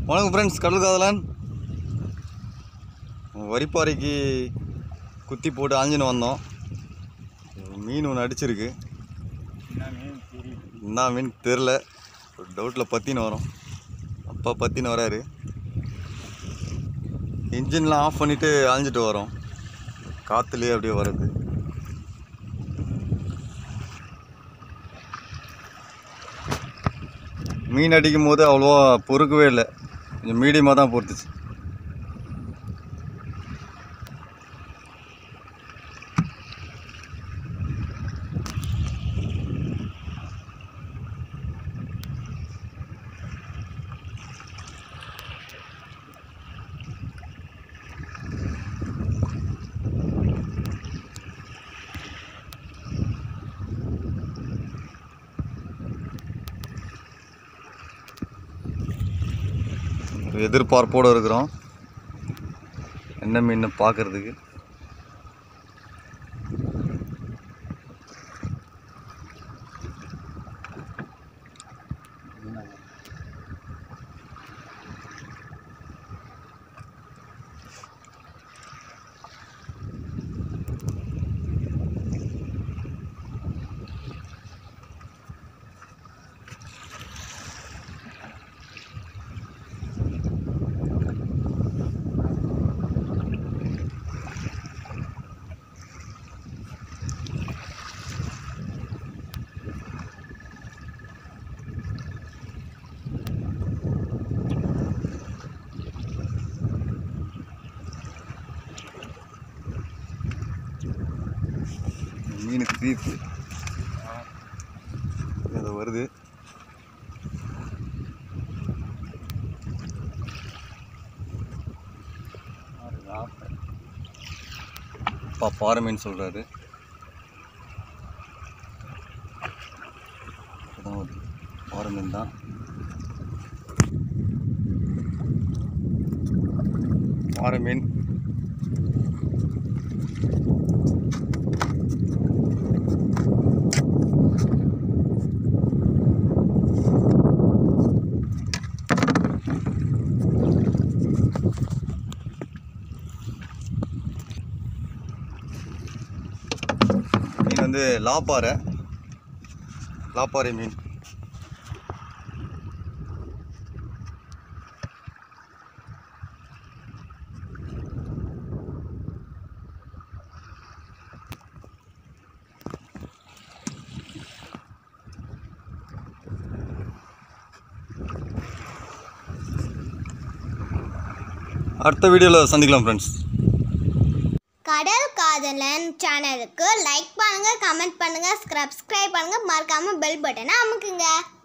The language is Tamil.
வணக்கம் ஃப்ரெண்ட்ஸ் கடல் காதலன் வரிப்பாறைக்கு குத்தி போட்டு ஆஞ்சின்னு வந்தோம் மீன் ஒன்று அடிச்சிருக்கு என்ன மீன் தெரில ஒரு டவுட்டில் பற்றின்னு வரோம் அப்பா பற்றின்னு வராரு இன்ஜின்லாம் ஆஃப் பண்ணிவிட்டு அழிஞ்சிட்டு வரோம் காற்றுலேயே அப்படியே வருது மீன் அடிக்கும் போது அவ்வளோவா பொறுக்கவே இல்லை கொஞ்சம் மீடியமாக தான் பொறுத்துச்சு ஒரு எதிர்பார்ப்போடு இருக்கிறோம் என்ன மீன் பார்க்கறதுக்கு மீன் கிரீப்பு அது வருது அப்பா பாறை மீன் சொல்கிறாரு பாறை மீன் தான் பாறை மீன் மீன் வந்து லாப்பாறை லாப்பாறை மீன் அடுத்த வீடியோவில் சந்திக்கலாம் ஃப்ரெண்ட்ஸ் கடல் காதலன் சேனலுக்கு லைக் பண்ணுங்க கமெண்ட் பண்ணுங்க சப்ஸ்கிரைப் பண்ணுங்க மறக்காம பெல் பட்டனை அமுக்குங்க